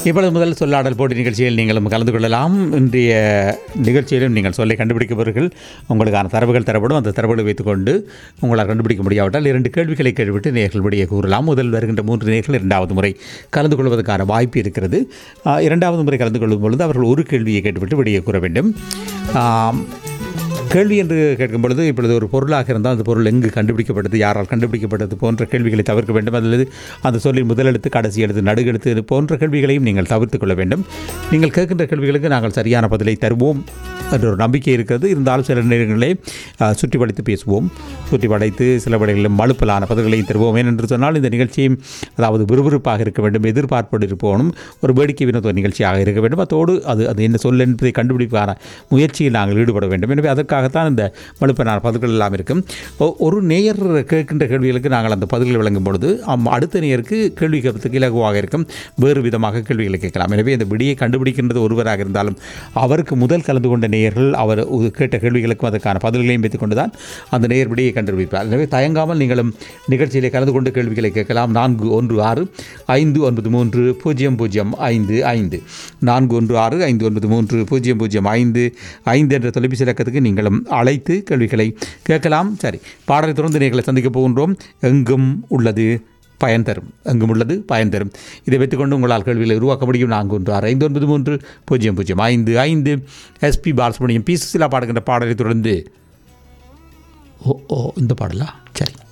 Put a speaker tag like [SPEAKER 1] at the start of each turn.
[SPEAKER 1] இப்பொழுது முதல் சொல்லாடல் போட்டி நிகழ்ச்சியில் நீங்களும் கலந்து கொள்ளலாம் இன்றைய நிகழ்ச்சியிலும் நீங்கள் சொல்லை கண்டுபிடிப்பவர்கள் உங்களுக்கான தரவுகள் தரப்படும் அந்த தரவுகளை வைத்துக்கொண்டு உங்களால் கண்டுபிடிக்க முடியாவிட்டால் இரண்டு கேள்விகளை கேள்விட்டு நேர்கள் விடைய கூறலாம் முதல் வருகின்ற மூன்று நேர்கள் இரண்டாவது முறை கலந்து கொள்வதற்கான வாய்ப்பு இருக்கிறது ஆ, இரண்டாவது முறை கலந்து கொள்ளும் பொழுது அவர்கள் ஒரு கேள்வியை கேட்டுவிட்டு விடைய கூற வேண்டும் ஆம், கேள்வி என்று கேட்கும் பொழுது இப்பொழுது ஒரு பொருளாக இருந்தால் அந்த பொருள் எங்கு கண்டுபிடிக்கப்பட்டது யாரால் கண்டுபிடிக்கப்பட்டது போன்ற கேள்விகளை தவிர்க்க வேண்டும் அல்லது அந்த சொல்லின் முதலெழுத்து கடைசி எழுத்து நடுகெழுத்து இது போன்ற கேள்விகளையும் நீங்கள் தவிர்த்து கொள்ள வேண்டும் நீங்கள் கேட்கின்ற கேள்விகளுக்கு நாங்கள் சரியான பதிலை தருவோம் என்ற ஒரு நம்பிக்கை இருக்கிறது இருந்தாலும் சில நேரங்களே ஆ, சுற்றி படைத்து பேசுவோம் சுற்றி படைத்து சில வழிகளிலும் மழுப்பலான பதில்களையும் தருவோம் ஏனென்று சொன்னால் இந்த நிகழ்ச்சியும் அதாவது விறுவிறுப்பாக இருக்க வேண்டும் எதிர்பார்ப்போடு இருப்போனும் ஒரு வேடிக்கை வினோத நிகழ்ச்சியாக இருக்க வேண்டும் அதோடு அது அது என்ன சொல் என்பதை கண்டுபிடிப்பான முயற்சியில் நாங்கள் ஈடுபட வேண்டும் எனவே அதற்காகத்தான் இந்த மழுப்பனான பதில்கள் எல்லாம் இருக்கும் ஒ- ஒரு நேயர் கேட்கின்ற கேள்விகளுக்கு நாங்கள் அந்த பதில்களை வழங்கும் பொழுது அம் அடுத்த நேயருக்கு கேள்வி கேட்பதற்கு இலகுவாக இருக்கும் வேறு விதமாக கேள்விகளை கேட்கலாம் எனவே இந்த விடியை கண்டுபிடிக்கின்றது ஒருவராக இருந்தாலும் அவருக்கு முதல் கலந்து கொண்ட நேயர்கள் அவர் உ- கேட்ட கேள்விகளுக்கும் அதற்கான பதில்களையும் வைத்துக் கொண்டுதான் அந்த நேயர் விடியை கண்டுபிடிப்பார் எனவே தயங்காமல் நீங்களும் நிகழ்ச்சியிலே கலந்து கொண்டு கேள்விகளை கேட்கலாம் நான்கு ஒன்று ஆறு ஐந்து ஒன்பது மூன்று பூஜ்ஜியம் பூஜ்ஜியம் ஐந்து ஐந்து நான்கு ஒன்று ஆறு ஐந்து ஒன்பது மூன்று பூஜ்ஜியம் பூஜ்ஜியம் ஐந்து ஐந்து என்ற தொலைபேசி இலக்கத்துக்கு நீங்களும் அழைத்து கேள்விகளை கேட்கலாம் சரி பாடலை தொடர்ந்து நீங்களை சந்திக்கப் போகின்றோம் எங்கும் உள்ளது பயன் தரும் எங்கும் உள்ளது பயன் தரும் இதை வைத்துக்கொண்டு உங்களால் கேள்விகளை உருவாக்க முடியும் நான்கு ஒன்று ஆறு ஐந்து ஒன்பது மூன்று பூஜ்ஜியம் பூஜ்ஜியம் ஐந்து ஐந்து எஸ்பி பாலசுப்ரமணியம் பி சுசிலா பாடுகின்ற பாடலை தொடர்ந்து ஓ ஓ இந்த பாடலா சரி